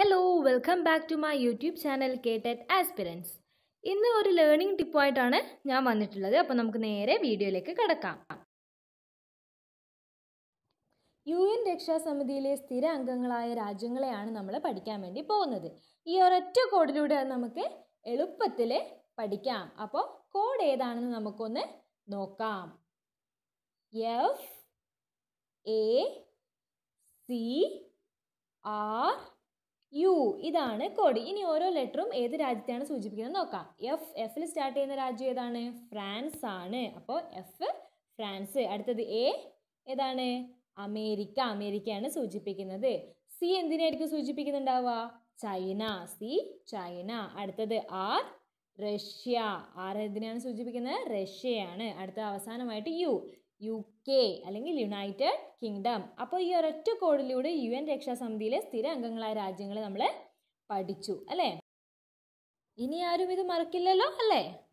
hello welcome back to my YouTube channel കേട്ടറ്റ് aspirants ഇന്ന് ഒരു ലേണിംഗ് ടിപ്പുമായിട്ടാണ് ഞാൻ വന്നിട്ടുള്ളത് അപ്പോൾ നമുക്ക് നേരെ വീഡിയോയിലേക്ക് കടക്കാം യു എൻ രക്ഷാസമിതിയിലെ സ്ഥിര അംഗങ്ങളായ രാജ്യങ്ങളെയാണ് നമ്മൾ പഠിക്കാൻ വേണ്ടി പോകുന്നത് ഈ ഒരൊറ്റ കോഡിലൂടെ അത് നമുക്ക് എളുപ്പത്തിൽ പഠിക്കാം അപ്പോൾ കോഡ് ഏതാണെന്ന് നമുക്കൊന്ന് നോക്കാം F A C R U ഇതാണ് കോഡ് ഇനി ഓരോ ലെറ്ററും ഏത് രാജ്യത്തെയാണ് സൂചിപ്പിക്കുന്നത് നോക്കാം എഫ് എഫിൽ സ്റ്റാർട്ട് ചെയ്യുന്ന രാജ്യം ഏതാണ് ഫ്രാൻസ് ആണ് അപ്പോൾ എഫ് ഫ്രാൻസ് അടുത്തത് എ ഏതാണ് അമേരിക്ക അമേരിക്കയാണ് സൂചിപ്പിക്കുന്നത് സി എന്തിനായിരിക്കും സൂചിപ്പിക്കുന്നുണ്ടാവുക ചൈന സി ചൈന അടുത്തത് ആർ റഷ്യ ആർ എന്തിനാണ് സൂചിപ്പിക്കുന്നത് റഷ്യയാണ് അടുത്ത അവസാനമായിട്ട് യു യു കെ അല്ലെങ്കിൽ യുണൈറ്റഡ് കിങ്ഡം അപ്പോൾ ഈ ഒരൊറ്റ കോഡിലൂടെ യു എൻ രക്ഷാസമിതിയിലെ സ്ഥിര അംഗങ്ങളായ രാജ്യങ്ങളെ നമ്മൾ പഠിച്ചു അല്ലേ ഇനി ആരും ഇത് മറക്കില്ലല്ലോ അല്ലേ